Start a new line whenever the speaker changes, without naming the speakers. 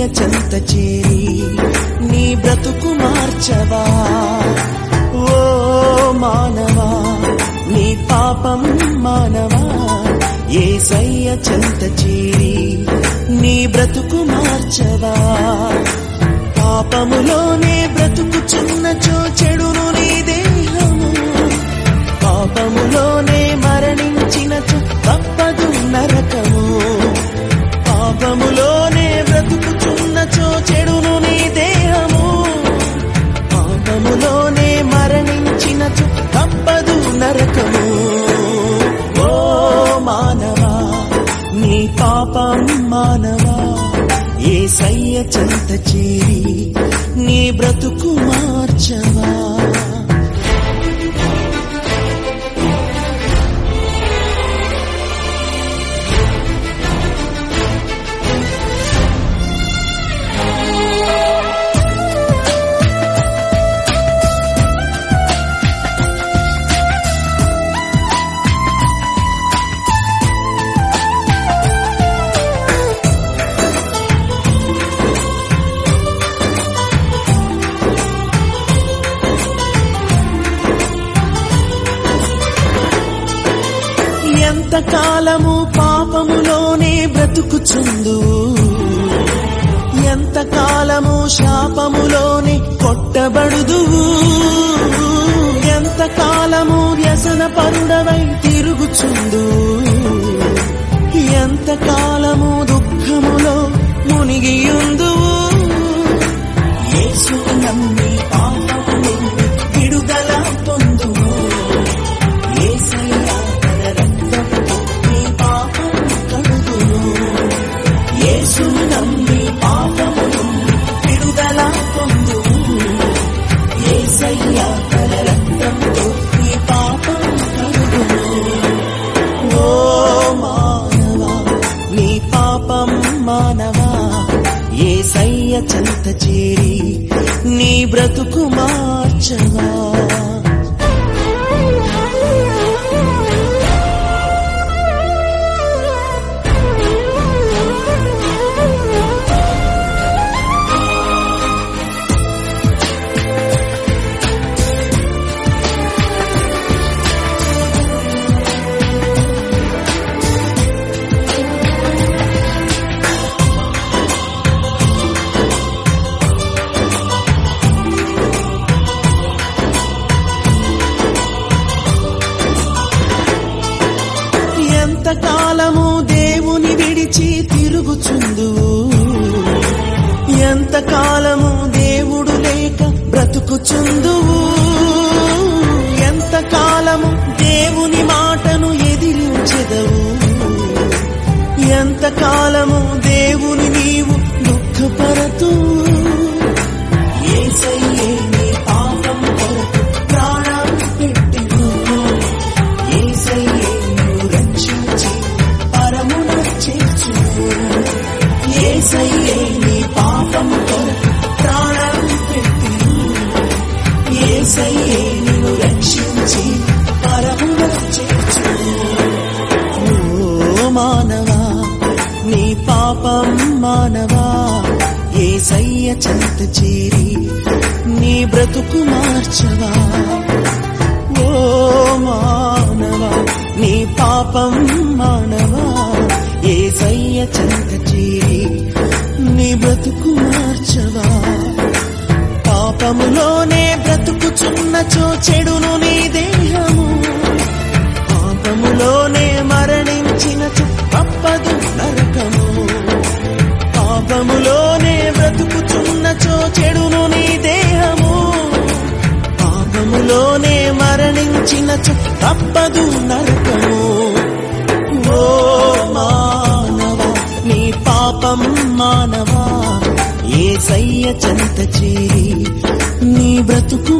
చెంత చేరి నీ బ్రతుకు మార్చవా ఓ మానవా నీ పాపం మానవా ఏసయ్య చెంత చేరి నీ బ్రతుకు మార్చవా పాపములోనే బ్రతుకుచున్నచో చెడును నీ దేహము పాపములోనే మరణించినచో తప్పదు నరకము పాపములోనే బ్రతుకుచున్నచో చెడును నీ దేహము పాపములోనే మరణించినచో తప్పదు నరకము ఓ మానవా నీ పాపం మానవా ఏ సయ్య చెంత చేరి నీ బ్రతుకు మార్చవా ఎంత కాలము పాపములోనే బ్రతుకుచుందు ఎంత కాలము శాపములోనే కొట్టబడుదు ఎంత కాలము వ్యసన పరుడవై తిరుగుచుందు ఎంత కాలము దుఃఖములో మునిగియుందు యేసు నమ్మి పాపము నుండి విడుదల పొందుము యేసయ్య తన రక్తంతో నీ పాపం కడుగును. యేసును నమ్మి పాపము నుండి విడుదల పొందుము. యేసయ్య తన రక్తంతో నీ పాపం కడుగును. ఓ మానవా నీ పాపం మానవా యేసయ్య చెంత చేరి నీ బ్రతుకు మార్చవా ఎంత కాలము దేవుని విడిచి తిరుగుచుందు ఎంత కాలము దేవుడు లేక బ్రతుకుచుందు ఎంత కాలము దేవుని మాటను ఎదిరించెదవు ఎంత కాలము దేవుని నీవు దుఃఖపరతూ యేసయ్యే నీ పాపం కొరకు ప్రాణం పెట్టెను యేసయ్యే నిన్ను రక్షించి పరమున చేర్చును. యేసయ్యే నీ పాపం కొరకు ప్రాణం పెట్టెను. యేసయ్యే నిన్ను రక్షించి పరమున చేర్చును. ఓ మానవా నీ పాపం మానవా ఏసయ్య చెంత చేరి నీ బ్రతుకు మార్చవా ఓ మానవా నీ పాపం మానవా ఏసయ్య చెంత చేరి నీ బ్రతుకు మార్చవా పాపములోనే బ్రతుకుచున్నచో చెడును నీ దేహము పాపములోనే మరణించినచో తప్పదు నరకము పాపములోనే బ్రతుకుచున్నచో చెడును నీ దేహము పాపములోనే మరణించినచో తప్పదు నరకము ఓ మానవా నీ పాపం మానవా ఏ సయ్య చెంత చేరి నీ బ్రతుకు